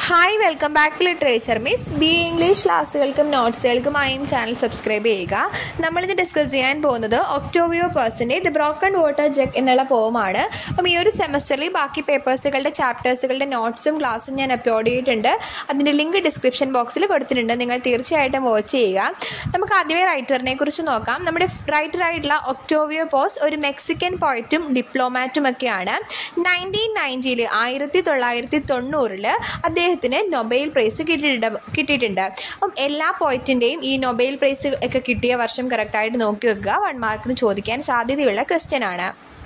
hi welcome back to literature miss B English ക്ലാസ്സുകൾക്കും നോട്ട്സുകൾക്കുമായും channel subscribe ചെയ്യുക നമ്മളിന്ന് ഡിസ്കസ് ചെയ്യാൻ പോകുന്നത് ഒക്ടോവിയോ പേഴ്സൻ്റെ ദ ബ്രോക്കൺ വാട്ടർ ജഗ് എന്നുള്ള പോമാണ് അപ്പം ഈ ഒരു സെമസ്റ്ററിൽ ബാക്കി പേപ്പേഴ്സുകളുടെ ചാപ്റ്റേഴ്സുകളുടെ നോട്ട്സും ക്ലാസ്സും ഞാൻ അപ്ലോഡ് ചെയ്തിട്ടുണ്ട് അതിൻ്റെ ലിങ്ക് ഡിസ്ക്രിപ്ഷൻ ബോക്സിൽ കൊടുത്തിട്ടുണ്ട് നിങ്ങൾ തീർച്ചയായിട്ടും വാച്ച് ചെയ്യുക നമുക്ക് ആദ്യമേ റൈറ്ററിനെ കുറിച്ച് നോക്കാം നമ്മുടെ റൈറ്റർ ആയിട്ടുള്ള ഒക്ടോവിയോ പോസ് ഒരു മെക്സിക്കൻ പോയറ്റും ഡിപ്ലോമാറ്റും ഒക്കെയാണ് നയൻറ്റീൻ നയൻറ്റിയിൽ ആയിരത്തി തൊള്ളായിരത്തി തൊണ്ണൂറിൽ അദ്ദേഹത്തിന് നൊബേൽ പ്രൈസ് കിട്ടിയിട്ടുണ്ട് കിട്ടിയിട്ടുണ്ട് അപ്പം എല്ലാ പോയിറ്റിൻ്റെയും ഈ നൊബേൽ പ്രൈസ് ഒക്കെ കിട്ടിയ വർഷം കറക്റ്റായിട്ട് നോക്കി വെക്കുക വൺ മാർക്കിന് ചോദിക്കാൻ സാധ്യതയുള്ള ക്വസ്റ്റ്യൻ ആണ്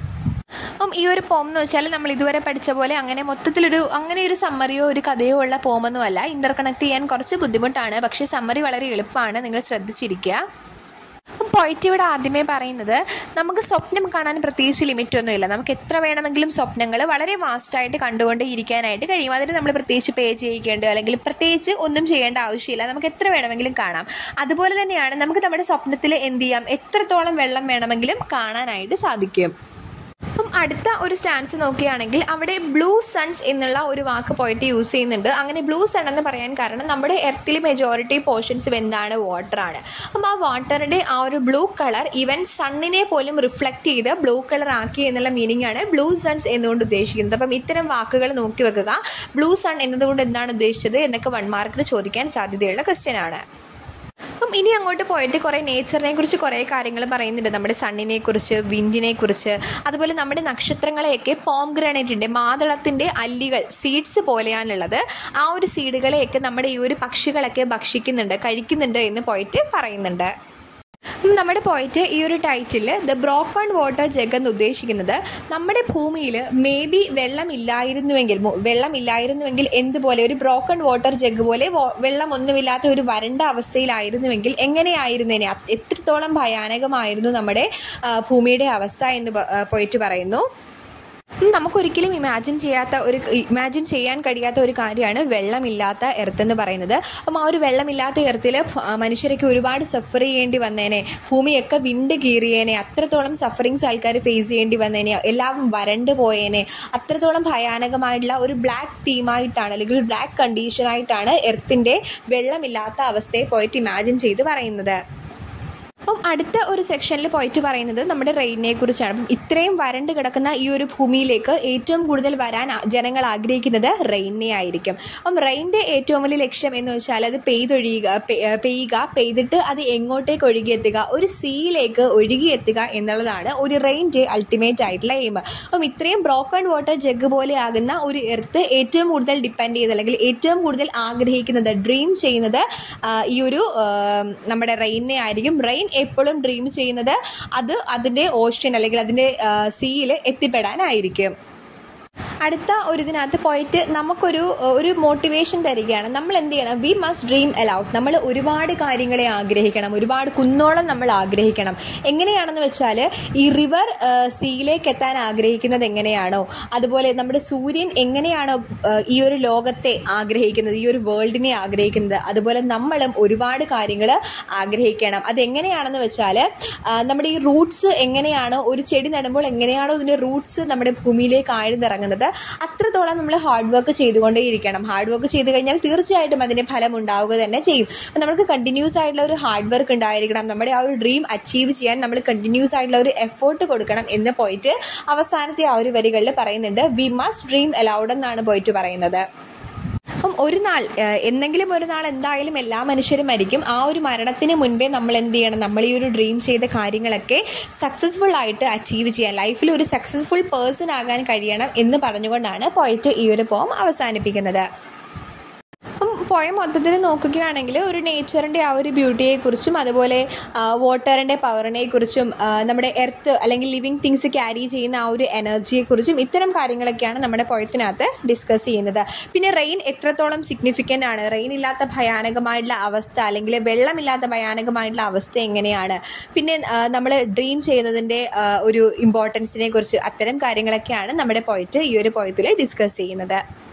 അപ്പം ഈ ഒരു പോം എന്ന് വെച്ചാൽ നമ്മൾ ഇതുവരെ പഠിച്ച പോലെ അങ്ങനെ മൊത്തത്തിലൊരു അങ്ങനെ ഒരു സമ്മറിയോ ഒരു കഥയോ ഉള്ള പോമൊന്നുമല്ല ഇന്റർ കണക്ട് ചെയ്യാൻ കുറച്ച് ബുദ്ധിമുട്ടാണ് പക്ഷേ സമ്മറി വളരെ എളുപ്പമാണ് നിങ്ങൾ ശ്രദ്ധിച്ചിരിക്കുക പോയിറ്റ് ഇവിടെ ആദ്യമേ പറയുന്നത് നമുക്ക് സ്വപ്നം കാണാൻ പ്രത്യേകിച്ച് ലിമിറ്റ് ഒന്നുമില്ല നമുക്ക് എത്ര വേണമെങ്കിലും സ്വപ്നങ്ങൾ വളരെ വാസ്റ്റായിട്ട് കണ്ടുകൊണ്ട് ഇരിക്കാനായിട്ട് കഴിയും അതിന് നമ്മൾ പ്രത്യേകിച്ച് പേ ചെയ്യിക്കേണ്ട അല്ലെങ്കിൽ പ്രത്യേകിച്ച് ഒന്നും ചെയ്യേണ്ട ആവശ്യമില്ല നമുക്ക് എത്ര വേണമെങ്കിലും കാണാം അതുപോലെ തന്നെയാണ് നമുക്ക് നമ്മുടെ സ്വപ്നത്തിൽ എന്ത് ചെയ്യാം എത്രത്തോളം വെള്ളം വേണമെങ്കിലും കാണാനായിട്ട് സാധിക്കും അപ്പം അടുത്ത ഒരു സ്റ്റാൻസ് നോക്കുകയാണെങ്കിൽ അവിടെ ബ്ലൂ സൺസ് എന്നുള്ള ഒരു വാക്ക് പോയിട്ട് യൂസ് ചെയ്യുന്നുണ്ട് അങ്ങനെ ബ്ലൂ സൺ എന്ന് പറയാൻ കാരണം നമ്മുടെ എർത്തിൽ മെജോറിറ്റി പോർഷൻസ് എന്താണ് വാട്ടറാണ് അപ്പം ആ വാട്ടറിൻ്റെ ആ ഒരു ബ്ലൂ കളർ ഈവൻ സണ്ണിനെ പോലും റിഫ്ലക്റ്റ് ചെയ്ത് ബ്ലൂ കളർ ആക്കി എന്നുള്ള മീനിങ് ആണ് ബ്ലൂ സൺസ് എന്നുകൊണ്ട് ഉദ്ദേശിക്കുന്നത് അപ്പം ഇത്തരം വാക്കുകൾ നോക്കി വെക്കുക ബ്ലൂ സൺ എന്നതുകൊണ്ട് എന്താണ് ഉദ്ദേശിച്ചത് എന്നൊക്കെ വൺ മാർക്കിന് ചോദിക്കാൻ സാധ്യതയുള്ള ക്വസ്റ്റ്യൻ ആണ് അപ്പം ഇനി അങ്ങോട്ട് പോയിട്ട് കുറേ നേച്ചറിനെ കുറിച്ച് കുറേ കാര്യങ്ങൾ പറയുന്നുണ്ട് നമ്മുടെ സണ്ണിനെ കുറിച്ച് വിൻഡിനെ കുറിച്ച് അതുപോലെ നമ്മുടെ നക്ഷത്രങ്ങളെയൊക്കെ പോം ഗ്രാനൈറ്റിൻ്റെ മാതളത്തിൻ്റെ അല്ലികൾ സീഡ്സ് പോലെയാണുള്ളത് ആ ഒരു സീഡുകളെയൊക്കെ നമ്മുടെ ഈ ഒരു പക്ഷികളൊക്കെ ഭക്ഷിക്കുന്നുണ്ട് കഴിക്കുന്നുണ്ട് എന്ന് പോയിട്ട് പറയുന്നുണ്ട് നമ്മുടെ പോയിട്ട് ഈ ഒരു title the broken water jug എന്ന് ഉദ്ദേശിക്കുന്നത് നമ്മുടെ ഭൂമിയിൽ മേ ബി വെള്ളമില്ലായിരുന്നുവെങ്കിൽ വെള്ളമില്ലായിരുന്നുവെങ്കിൽ എന്തുപോലെ ഒരു ബ്രോക്കൺ വാട്ടർ ജഗ് പോലെ വെള്ളം ഒന്നുമില്ലാത്ത ഒരു വരണ്ട അവസ്ഥയിലായിരുന്നുവെങ്കിൽ എങ്ങനെയായിരുന്നേനെ എത്രത്തോളം ഭയാനകമായിരുന്നു നമ്മുടെ ഭൂമിയുടെ അവസ്ഥ എന്ന് പോയിട്ട് പറയുന്നു നമുക്കൊരിക്കലും ഇമാജിൻ ചെയ്യാത്ത ഒരു ഇമാജിൻ ചെയ്യാൻ കഴിയാത്ത ഒരു കാര്യമാണ് വെള്ളമില്ലാത്ത എർത്ത് എന്ന് പറയുന്നത് അപ്പം ആ ഒരു വെള്ളമില്ലാത്ത എർത്തിൽ മനുഷ്യരൊക്കെ ഒരുപാട് സഫർ ചെയ്യേണ്ടി വന്നേനെ ഭൂമിയൊക്കെ വിണ്ട് കീറിയേനെ അത്രത്തോളം സഫറിങ്സ് ആൾക്കാർ ഫേസ് ചെയ്യേണ്ടി വന്നേനെ എല്ലാം വരണ്ട് പോയേനെ അത്രത്തോളം ഭയാനകമായിട്ടുള്ള ഒരു ബ്ലാക്ക് തീമായിട്ടാണ് അല്ലെങ്കിൽ ഒരു ബ്ലാക്ക് കണ്ടീഷനായിട്ടാണ് എർത്തിൻ്റെ വെള്ളമില്ലാത്ത അവസ്ഥയെ പോയിട്ട് ഇമാജിൻ ചെയ്ത് പറയുന്നത് അപ്പം അടുത്ത ഒരു സെക്ഷനിൽ പോയിട്ട് പറയുന്നത് നമ്മുടെ റെയിനെ കുറിച്ചാണ് അപ്പം ഇത്രയും വരണ്ട് കിടക്കുന്ന ഈ ഒരു ഭൂമിയിലേക്ക് ഏറ്റവും കൂടുതൽ വരാൻ ജനങ്ങൾ ആഗ്രഹിക്കുന്നത് റെയിനെ ആയിരിക്കും അപ്പം റെയിൻ്റെ ഏറ്റവും വലിയ ലക്ഷ്യം എന്ന് വെച്ചാൽ അത് പെയ്തൊഴിയുക പെയ്യുക പെയ്തിട്ട് അത് എങ്ങോട്ടേക്ക് ഒഴുകിയെത്തുക ഒരു സീയിലേക്ക് ഒഴുകിയെത്തുക എന്നുള്ളതാണ് ഒരു റെയിൻ്റെ അൾട്ടിമേറ്റ് ആയിട്ടുള്ള എയിം അപ്പം ഇത്രയും ബ്രോക്കൺ വാട്ടർ ജഗ് പോലെ ആകുന്ന ഒരു എർത്ത് ഏറ്റവും കൂടുതൽ ഡിപ്പെൻഡ് ചെയ്ത് അല്ലെങ്കിൽ ഏറ്റവും കൂടുതൽ ആഗ്രഹിക്കുന്നത് ഡ്രീം ചെയ്യുന്നത് ഈ ഒരു നമ്മുടെ റെയിനെ ആയിരിക്കും റെയിൻ എപ്പോഴും ഡ്രീം ചെയ്യുന്നത് അത് അതിൻ്റെ ഓഷ്യൻ അല്ലെങ്കിൽ അതിൻ്റെ സീയിൽ എത്തിപ്പെടാനായിരിക്കും അടുത്ത ഒരു ഇതിനകത്ത് പോയിട്ട് നമുക്കൊരു ഒരു മോട്ടിവേഷൻ തരികയാണ് നമ്മൾ എന്ത് ചെയ്യണം വി മസ്റ്റ് ഡ്രീം അലൗട്ട് നമ്മൾ ഒരുപാട് കാര്യങ്ങളെ ആഗ്രഹിക്കണം ഒരുപാട് കുന്നോളം നമ്മൾ ആഗ്രഹിക്കണം എങ്ങനെയാണെന്ന് വെച്ചാൽ ഈ റിവർ സീയിലേക്ക് എത്താൻ ആഗ്രഹിക്കുന്നത് എങ്ങനെയാണോ അതുപോലെ നമ്മുടെ സൂര്യൻ എങ്ങനെയാണോ ഈ ഒരു ലോകത്തെ ആഗ്രഹിക്കുന്നത് ഈ ഒരു വേൾഡിനെ ആഗ്രഹിക്കുന്നത് അതുപോലെ നമ്മളും ഒരുപാട് കാര്യങ്ങൾ ആഗ്രഹിക്കണം അതെങ്ങനെയാണെന്ന് വെച്ചാൽ നമ്മുടെ ഈ റൂട്ട്സ് എങ്ങനെയാണോ ഒരു ചെടി നടുമ്പോൾ എങ്ങനെയാണോ ഇതിൻ്റെ റൂട്ട്സ് നമ്മുടെ ഭൂമിയിലേക്ക് ആഴ്ന്നിറങ്ങുന്നത് അത്രത്തോളം നമ്മൾ ഹാർഡ് വർക്ക് ചെയ്തുകൊണ്ടേയിരിക്കണം ഹാർഡ് വർക്ക് ചെയ്ത് കഴിഞ്ഞാൽ തീർച്ചയായിട്ടും അതിൻ്റെ ഫലം ഉണ്ടാവുക തന്നെ ചെയ്യും നമുക്ക് കണ്ടിന്യൂസ് ആയിട്ടുള്ള ഒരു ഹാർഡ് വർക്ക് ഉണ്ടായിരിക്കണം നമ്മുടെ ആ ഒരു ഡ്രീം അച്ചീവ് ചെയ്യാൻ നമ്മൾ കണ്ടിന്യൂസ് ആയിട്ടുള്ള ഒരു എഫേർട്ട് കൊടുക്കണം എന്ന് പോയിട്ട് അവസാനത്തെ ആ ഒരു വരികളിൽ പറയുന്നുണ്ട് വി മസ്റ്റ് ഡ്രീം അലൗഡ് എന്നാണ് പോയിട്ട് പറയുന്നത് അപ്പം ഒരു നാൾ എന്തെങ്കിലും ഒരു നാൾ എന്തായാലും എല്ലാ മനുഷ്യരും മരിക്കും ആ ഒരു മരണത്തിന് മുൻപേ നമ്മൾ എന്ത് ചെയ്യണം നമ്മൾ ഈ ഒരു ഡ്രീം ചെയ്ത കാര്യങ്ങളൊക്കെ സക്സസ്ഫുൾ ആയിട്ട് അച്ചീവ് ചെയ്യാൻ ലൈഫിൽ ഒരു സക്സസ്ഫുൾ പേഴ്സൺ ആകാൻ കഴിയണം എന്ന് പറഞ്ഞുകൊണ്ടാണ് പോയിട്ട് ഈ ഒരു പോം അവസാനിപ്പിക്കുന്നത് പോയം മൊത്തത്തിൽ നോക്കുകയാണെങ്കിൽ ഒരു നേച്ചറിൻ്റെ ആ ഒരു ബ്യൂട്ടിയെക്കുറിച്ചും അതുപോലെ വാട്ടറിൻ്റെ പവറിനെ കുറിച്ചും നമ്മുടെ എർത്ത് അല്ലെങ്കിൽ ലിവിങ് തിങ്സ് ക്യാരി ചെയ്യുന്ന ആ ഒരു എനർജിയെക്കുറിച്ചും ഇത്തരം കാര്യങ്ങളൊക്കെയാണ് നമ്മുടെ പോയത്തിനകത്ത് ഡിസ്കസ് ചെയ്യുന്നത് പിന്നെ റെയിൻ എത്രത്തോളം സിഗ്നിഫിക്കൻ്റ് ആണ് റെയിൻ ഇല്ലാത്ത ഭയാനകമായിട്ടുള്ള അവസ്ഥ അല്ലെങ്കിൽ വെള്ളമില്ലാത്ത ഭയാനകമായിട്ടുള്ള അവസ്ഥ എങ്ങനെയാണ് പിന്നെ നമ്മൾ ഡ്രീം ചെയ്യുന്നതിൻ്റെ ഒരു ഇമ്പോർട്ടൻസിനെ കുറിച്ച് അത്തരം കാര്യങ്ങളൊക്കെയാണ് നമ്മുടെ പോയറ്റ് ഈ ഒരു പോയത്തിൽ ഡിസ്കസ് ചെയ്യുന്നത്